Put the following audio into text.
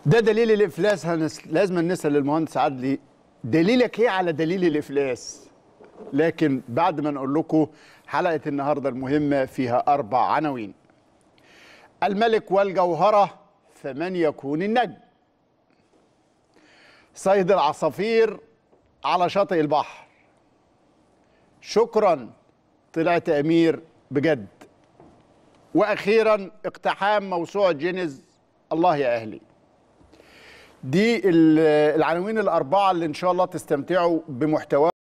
ده دليل الافلاس هنس... لازم نسال المهندس عدلي دليلك ايه على دليل الافلاس لكن بعد ما نقول لكم حلقه النهارده المهمه فيها اربع عناوين الملك والجوهره فمن يكون النجم صيد العصافير على شاطئ البحر شكرا طلعت امير بجد واخيرا اقتحام موسوعه جينيز الله يا اهلي دي ال- العناوين الاربعه اللي ان شاء الله تستمتعوا بمحتوى